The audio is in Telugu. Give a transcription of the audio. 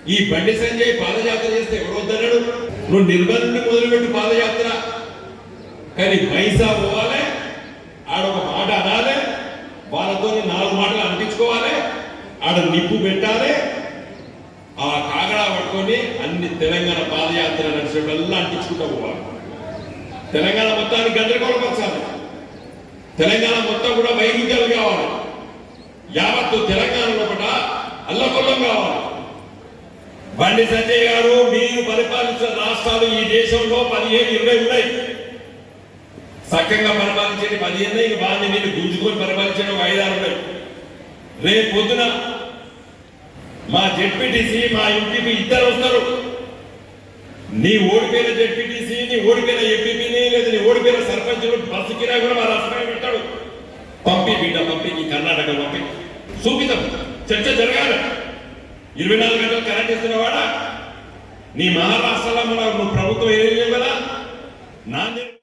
ఈ బండి సంజయ్ పాదయాత్ర చేస్తే ఎవరు వద్దన్నాడు నువ్వు నిర్మల్ నుండి మొదలుపెట్టి పాదయాత్ర కానీ పైసా పోవాలి ఆడ ఒక మాట అనాలి వాళ్ళతో నాలుగు మాటలు అనిపించుకోవాలి ఆడ నిప్పు పెట్టాలి ఆ కాగడా పట్టుకొని అన్ని తెలంగాణ పాదయాత్ర నడిచేటల్లా అంటించుకుంటూ పోవాలి తెలంగాణ మొత్తాన్ని గందరగోళపరచాలి తెలంగాణ మొత్తం కూడా వైరుధ్యాలు కావాలి యావత్తు తెలంగాణ లోపల అల్లకొల్లం కావాలి బండి సంజయ్ గారు మీరు పరిపాలించిన రాష్ట్రాలు ఈ దేశంలో పదిహేను ఇరవై ఉన్నాయి చక్కగా పరిపాలించేది పదిహేను ఇక బాగా మీరు గుంజుకొని పరిపాలించడం ఒక ఐదారు ఉన్నాయి రేపు పొద్దున మా జెడ్పీటీసీ మా ఎంపీపీ ఇద్దరు వస్తారు నీ ఓడిపోయిన జెడ్పీటీసీ నీ ఓడిపోయిన ఎంపీపీని లేదా నీ ఓడిపోయిన సర్పంచులు బస్సు కిరా కూడా మా రాష్ట్రాన్ని పెడతాడు పంపి బిడ్డ పంపి నీ కర్ణాటక పంపి చూపిద్దాం చర్చ జరగాలి ఇరవై నాలుగు గంటలు కరెంట్ ఇస్తున్నవాడా నీ మహారాష్ట్రలో మన నువ్వు ప్రభుత్వం ఏం లేవు కదా నాందేడ్